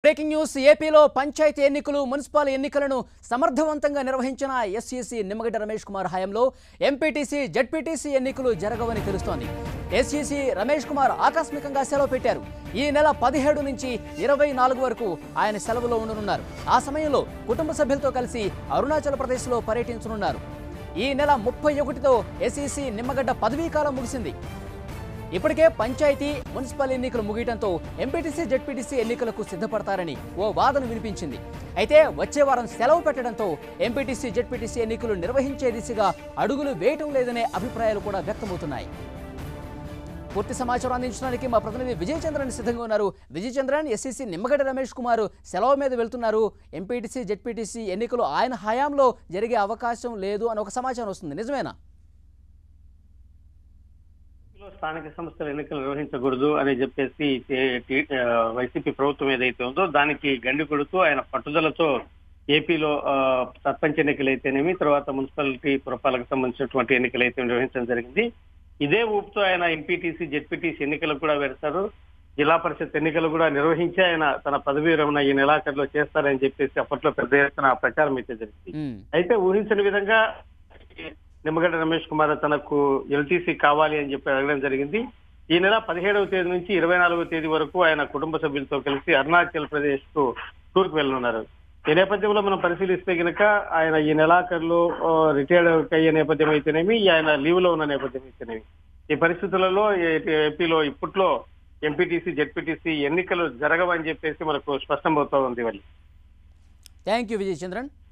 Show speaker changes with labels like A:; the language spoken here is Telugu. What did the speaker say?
A: బ్రేకింగ్ న్యూస్ ఏపీలో పంచాయతీ ఎన్నికలు మున్సిపల్ ఎన్నికలను సమర్థవంతంగా నిర్వహించిన ఎస్ఈసి నిమ్మగడ్డ రమేష్ కుమార్ హయాంలో ఎంపీటీసీ జడ్పీటీసీ ఎన్నికలు జరగవని తెలుస్తోంది ఎస్ఈసి రమేష్ కుమార్ ఆకస్మికంగా సెలవు పెట్టారు ఈ నెల పదిహేడు నుంచి ఇరవై నాలుగు వరకు ఆయన సెలవులో ఉండనున్నారు ఆ సమయంలో కుటుంబ సభ్యులతో కలిసి అరుణాచల్ ప్రదేశ్లో పర్యటించనున్నారు ఈ నెల ముప్పై ఒకటితో ఎస్ఈసి నిమ్మగడ్డ పదవీకాలం ముగిసింది ఇప్పటికే పంచాయతీ మున్సిపల్ ఎన్నికలు ముగియడంతో ఎంపీటీసీ జడ్పీటీసీ ఎన్నికలకు సిద్ధపడతారని ఓ వాదన వినిపించింది అయితే వచ్చే వారం సెలవు పెట్టడంతో ఎంపీటీసీ జడ్పీటీసీ ఎన్నికలు నిర్వహించే దిశగా అడుగులు వేయటం లేదనే అభిప్రాయాలు కూడా వ్యక్తమవుతున్నాయి పూర్తి సమాచారం అందించడానికి మా ప్రతినిధి విజయ్ చంద్రన్ సిద్ధంగా ఉన్నారు విజయ్ చంద్రన్ ఎస్సీసీ నిమ్మగడ్డ రమేష్ కుమార్ సెలవు మీద వెళ్తున్నారు ఎంపీటీసీ జడ్పీటీసీ ఎన్నికలు ఆయన హయాంలో జరిగే అవకాశం లేదు అని ఒక సమాచారం వస్తుంది నిజమేనా
B: లో స్థానిక సంస్థల ఎన్నికలు నిర్వహించకూడదు అని చెప్పేసి టే- టీ- ఆ, వైసీపీ ప్రభుత్వం ఏదైతే ఉందో దానికి గండి కొడుతూ ఆయన పట్టుదలతో ఏపీలో ఆ, సర్పంచ్ ఎన్నికలు అయితేనేమి తర్వాత మున్సిపాలిటీ పురపాలకు సంబంధించినటువంటి ఎన్నికలు అయితే నిర్వహించడం జరిగింది ఇదే ఊపుతో ఆయన ఎంపీటీసీ జెడ్పీటీసీ ఎన్నికలకు కూడా వెళ్తారు జిల్లా పరిషత్ ఎన్నికలు కూడా నిర్వహించి ఆయన తన పదవీ విరమణ ఈ నెలాఖరులో చేస్తారని చెప్పేసి అప్పట్లో పెద్ద ఎత్తున ప్రచారం అయితే జరిగింది
A: ఉమ్.
B: అయితే ఊహించని విధంగా నిమ్మగడ్డ రమేష్ కుమార్ తనకు ఎల్టీసీ కావాలి అని చెప్పి అడగడం జరిగింది ఈ నెల పదిహేడవ తేదీ నుంచి ఇరవై నాలుగవ తేదీ వరకు ఆయన కుటుంబ సభ్యులతో కలిసి అరుణాచల్ ప్రదేశ్ కు టూర్ కు వెళ్ళనున్నారు ఈ నేపథ్యంలో మనం పరిశీలిస్తే గనక ఆయన ఈ నెలాఖరులో ఆ, రిటైర్డ్ అయ్యే నేపథ్యం అయితేనేమి ఆయన లీవ్ లో ఉన్న నేపథ్యం అయితేనేమి ఈ పరిస్థితులలో ఏ- ఏపీలో ఇప్పట్లో ఎంపీటీసీ జెడ్పీటీసీ ఎన్నికలు జరగవని చెప్పేసి మనకు స్పష్టమవుతా ఉంది వాళ్ళు
A: థ్యాంక్ యూ విజయ్ చంద్రన్